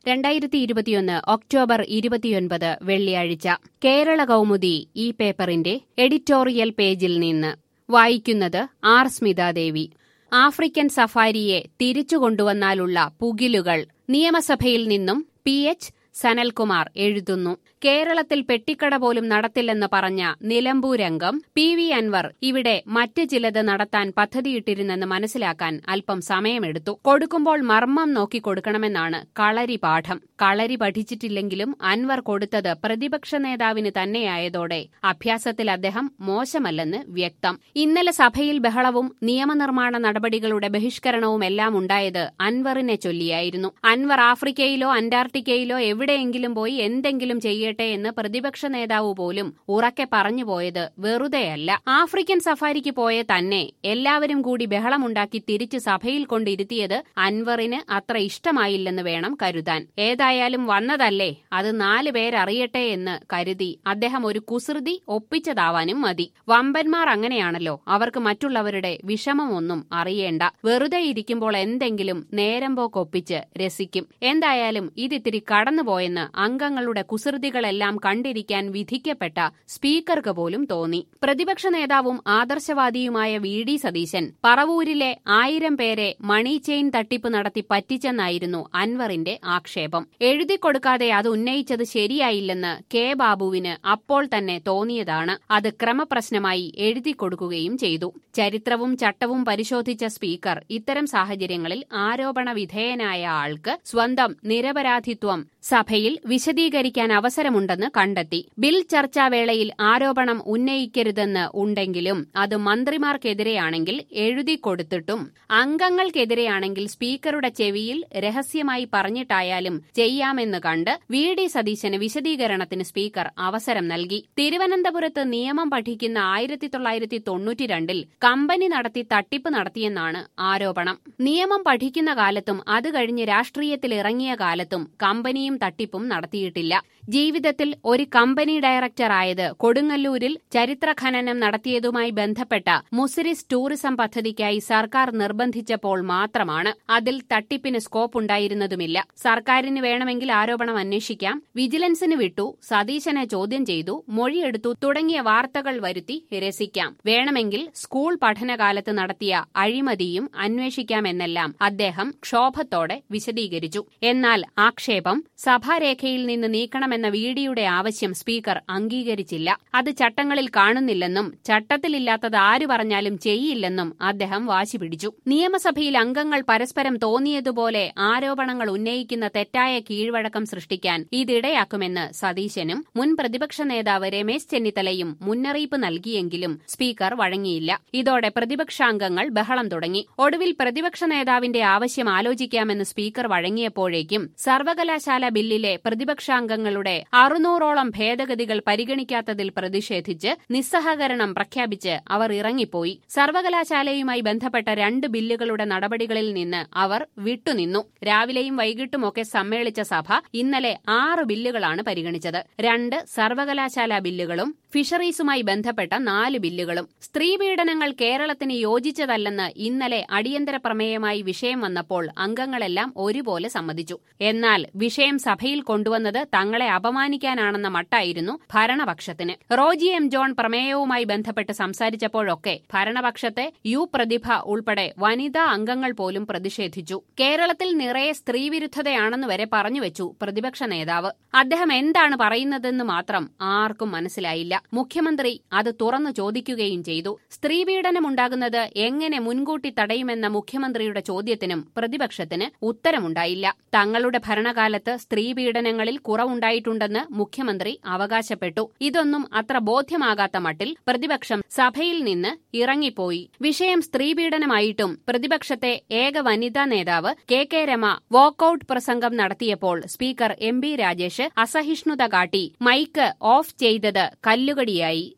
രണ്ടായിരത്തി ഇരുപത്തിയൊന്ന് ഒക്ടോബർ ഇരുപത്തിയൊൻപത് വെള്ളിയാഴ്ച കേരള കൗമുദി ഈ പേപ്പറിന്റെ എഡിറ്റോറിയൽ പേജിൽ നിന്ന് വായിക്കുന്നത് ആർ സ്മിതാദേവി ആഫ്രിക്കൻ സഫാരിയെ തിരിച്ചു കൊണ്ടുവന്നാലുള്ള പുകിലുകൾ നിയമസഭയിൽ നിന്നും പി എച്ച് സനൽകുമാർ എഴുതുന്നു കേരളത്തിൽ പെട്ടിക്കട പോലും നടത്തില്ലെന്ന് പറഞ്ഞ നിലമ്പൂരംഗം പി വി അൻവർ ഇവിടെ മറ്റ് ചിലത് നടത്താൻ പദ്ധതിയിട്ടിരുന്നെന്ന് മനസ്സിലാക്കാൻ അല്പം സമയമെടുത്തു കൊടുക്കുമ്പോൾ മർമ്മം നോക്കി കൊടുക്കണമെന്നാണ് കളരി പാഠം കളരി പഠിച്ചിട്ടില്ലെങ്കിലും അൻവർ കൊടുത്തത് പ്രതിപക്ഷ നേതാവിന് തന്നെയായതോടെ അഭ്യാസത്തിൽ അദ്ദേഹം മോശമല്ലെന്ന് വ്യക്തം ഇന്നലെ സഭയിൽ ബഹളവും നിയമനിർമ്മാണ നടപടികളുടെ ബഹിഷ്കരണവും എല്ലാം ഉണ്ടായത് അൻവറിനെ ചൊല്ലിയായിരുന്നു അൻവർ ആഫ്രിക്കയിലോ അന്റാർട്ടിക്കയിലോ എവിടെയെങ്കിലും പോയി എന്തെങ്കിലും ചെയ്യട്ടെ എന്ന് പ്രതിപക്ഷ നേതാവ് പോലും ഉറക്കെ പറഞ്ഞുപോയത് വെറുതെയല്ല ആഫ്രിക്കൻ സഫാരിക്ക് പോയ തന്നെ എല്ലാവരും കൂടി ബഹളമുണ്ടാക്കി തിരിച്ച് സഭയിൽ കൊണ്ടിരുത്തിയത് അൻവറിന് അത്ര ഇഷ്ടമായില്ലെന്ന് വേണം കരുതാൻ ഏതായാലും വന്നതല്ലേ അത് നാല് പേരറിയട്ടെ എന്ന് കരുതി അദ്ദേഹം ഒരു കുസൃതി ഒപ്പിച്ചതാവാനും മതി വമ്പന്മാർ അങ്ങനെയാണല്ലോ അവർക്ക് മറ്റുള്ളവരുടെ വിഷമമൊന്നും അറിയേണ്ട വെറുതെ ഇരിക്കുമ്പോൾ എന്തെങ്കിലും നേരം പോക്കൊപ്പിച്ച് രസിക്കും എന്തായാലും ഇതിത്തിരി കടന്നുപോയെന്ന് അംഗങ്ങളുടെ കുസൃതികളെല്ലാം കണ്ടിരിക്കാൻ വിധിക്കപ്പെട്ട സ്പീക്കർക്ക് പോലും തോന്നി പ്രതിപക്ഷ നേതാവും ആദർശവാദിയുമായ വി ഡി സതീശൻ പറവൂരിലെ ആയിരം പേരെ മണി ചെയിൻ തട്ടിപ്പ് നടത്തി പറ്റിച്ചെന്നായിരുന്നു അൻവറിന്റെ ആക്ഷേപം എഴുതി കൊടുക്കാതെ അത് ഉന്നയിച്ചത് ശരിയായില്ലെന്ന് കെ ബാബുവിന് അപ്പോൾ തന്നെ തോന്നിയതാണ് അത് ക്രമപ്രശ്നമായി എഴുതി കൊടുക്കുകയും ചെയ്തു ചരിത്രവും ചട്ടവും പരിശോധിച്ച സ്പീക്കർ ഇത്തരം സാഹചര്യങ്ങളിൽ ആരോപണ വിധേയനായ ആൾക്ക് സ്വന്തം നിരപരാധിത്വം സഭയിൽ വിശദീകരിക്കാൻ അവസരമുണ്ടെന്ന് കണ്ടെത്തി ബിൽ ചർച്ചാവേളയിൽ ആരോപണം ഉന്നയിക്കരുതെന്ന് ഉണ്ടെങ്കിലും അത് മന്ത്രിമാർക്കെതിരെയാണെങ്കിൽ എഴുതി കൊടുത്തിട്ടും അംഗങ്ങൾക്കെതിരെയാണെങ്കിൽ സ്പീക്കറുടെ ചെവിയിൽ രഹസ്യമായി പറഞ്ഞിട്ടായാലും ചെയ്യാമെന്ന് കണ്ട് വി ഡി സതീശന് വിശദീകരണത്തിന് സ്പീക്കർ അവസരം നൽകി തിരുവനന്തപുരത്ത് നിയമം പഠിക്കുന്ന ആയിരത്തി തൊള്ളായിരത്തി തൊണ്ണൂറ്റിരണ്ടിൽ കമ്പനി നടത്തി തട്ടിപ്പ് നടത്തിയെന്നാണ് ആരോപണം നിയമം പഠിക്കുന്ന കാലത്തും അത് കഴിഞ്ഞ് രാഷ്ട്രീയത്തിൽ ഇറങ്ങിയ കാലത്തും കമ്പനിയും തട്ടിപ്പും നടത്തിയിട്ടില്ല ജീവിതത്തിൽ ഒരു കമ്പനി ഡയറക്ടറായത് കൊടുങ്ങല്ലൂരിൽ ചരിത്ര ഖനനം നടത്തിയതുമായി ബന്ധപ്പെട്ട മുസിരിസ് ടൂറിസം പദ്ധതിക്കായി സർക്കാർ നിർബന്ധിച്ചപ്പോൾ മാത്രമാണ് അതിൽ തട്ടിപ്പിന് സ്കോപ്പ് ഉണ്ടായിരുന്നതുമില്ല സർക്കാരിന് വേണമെങ്കിൽ ആരോപണം അന്വേഷിക്കാം വിജിലൻസിന് വിട്ടു സതീശനെ ചോദ്യം ചെയ്തു മൊഴിയെടുത്തു തുടങ്ങിയ വാർത്തകൾ വരുത്തി രസിക്കാം വേണമെങ്കിൽ സ്കൂൾ പഠനകാലത്ത് നടത്തിയ അഴിമതിയും അന്വേഷിക്കാമെന്നെല്ലാം അദ്ദേഹം ക്ഷോഭത്തോടെ വിശദീകരിച്ചു എന്നാൽ ആക്ഷേപം സഭാരേഖയിൽ നിന്ന് നീക്കണമെന്ന വിഡിയുടെ ആവശ്യം സ്പീക്കർ അംഗീകരിച്ചില്ല അത് ചട്ടങ്ങളിൽ കാണുന്നില്ലെന്നും ചട്ടത്തിലില്ലാത്തത് ആരു പറഞ്ഞാലും ചെയ്യില്ലെന്നും അദ്ദേഹം വാശി പിടിച്ചു നിയമസഭയിൽ അംഗങ്ങൾ പരസ്പരം തോന്നിയതുപോലെ ആരോപണങ്ങൾ ഉന്നയിക്കുന്ന തെറ്റായ കീഴ്വഴക്കം സൃഷ്ടിക്കാൻ ഇതിടയാക്കുമെന്ന് സതീശനും മുൻ പ്രതിപക്ഷ നേതാവ് രമേശ് ചെന്നിത്തലയും മുന്നറിയിപ്പ് നൽകിയെങ്കിലും സ്പീക്കർ വഴങ്ങിയില്ല ഇതോടെ പ്രതിപക്ഷാംഗങ്ങൾ ബഹളം തുടങ്ങി ഒടുവിൽ പ്രതിപക്ഷ നേതാവിന്റെ ആവശ്യം ആലോചിക്കാമെന്ന് സ്പീക്കർ വഴങ്ങിയപ്പോഴേക്കും സർവകലാശാല ബില്ലിലെ പ്രതിപക്ഷാംഗങ്ങളുടെ അറുന്നൂറോളം ഭേദഗതികൾ പരിഗണിക്കാത്തതിൽ പ്രതിഷേധിച്ച് നിസ്സഹകരണം പ്രഖ്യാപിച്ച് അവർ ഇറങ്ങിപ്പോയി സർവകലാശാലയുമായി ബന്ധപ്പെട്ട രണ്ട് ബില്ലുകളുടെ നടപടികളിൽ നിന്ന് അവർ വിട്ടുനിന്നു രാവിലെയും വൈകിട്ടുമൊക്കെ സമ്മേളിച്ച സഭ ഇന്നലെ ആറ് ബില്ലുകളാണ് പരിഗണിച്ചത് രണ്ട് സർവകലാശാല ബില്ലുകളും ഫിഷറീസുമായി ബന്ധപ്പെട്ട നാല് ബില്ലുകളും സ്ത്രീപീഡനങ്ങൾ കേരളത്തിന് യോജിച്ചതല്ലെന്ന് ഇന്നലെ അടിയന്തര പ്രമേയമായി വിഷയം വന്നപ്പോൾ അംഗങ്ങളെല്ലാം ഒരുപോലെ സമ്മതിച്ചു എന്നാൽ വിഷയം സഭയിൽ കൊണ്ടുവന്നത് തങ്ങളെ അപമാനിക്കാനാണെന്ന മട്ടായിരുന്നു ഭരണപക്ഷത്തിന് റോജി എം ജോൺ പ്രമേയവുമായി ബന്ധപ്പെട്ട് സംസാരിച്ചപ്പോഴൊക്കെ ഭരണപക്ഷത്തെ യു പ്രതിഭ ഉൾപ്പെടെ വനിതാ അംഗങ്ങൾ പോലും പ്രതിഷേധിച്ചു കേരളത്തിൽ നിറയെ സ്ത്രീവിരുദ്ധതയാണെന്ന് വരെ പറഞ്ഞുവെച്ചു പ്രതിപക്ഷ നേതാവ് അദ്ദേഹം എന്താണ് പറയുന്നതെന്ന് മാത്രം ആർക്കും മനസ്സിലായില്ല മുഖ്യമന്ത്രി അത് തുറന്നു ചോദിക്കുകയും ചെയ്തു സ്ത്രീപീഡനമുണ്ടാകുന്നത് എങ്ങനെ മുൻകൂട്ടി തടയുമെന്ന മുഖ്യമന്ത്രിയുടെ ചോദ്യത്തിനും പ്രതിപക്ഷത്തിന് ഉത്തരമുണ്ടായില്ല തങ്ങളുടെ ഭരണകാലത്ത് സ്ത്രീപീഡനങ്ങളിൽ കുറവുണ്ടായിട്ടുണ്ടെന്ന് മുഖ്യമന്ത്രി അവകാശപ്പെട്ടു ഇതൊന്നും അത്ര ബോധ്യമാകാത്ത മട്ടിൽ പ്രതിപക്ഷം സഭയിൽ നിന്ന് ഇറങ്ങിപ്പോയി വിഷയം സ്ത്രീപീഡനമായിട്ടും പ്രതിപക്ഷത്തെ ഏക വനിതാ നേതാവ് കെ കെ രമ വാക്കൌട്ട് പ്രസംഗം നടത്തിയപ്പോൾ സ്പീക്കർ എം ബി രാജേഷ് അസഹിഷ്ണുത കാട്ടി മൈക്ക് ഓഫ് ചെയ്തത് കല്ലുകടിയായി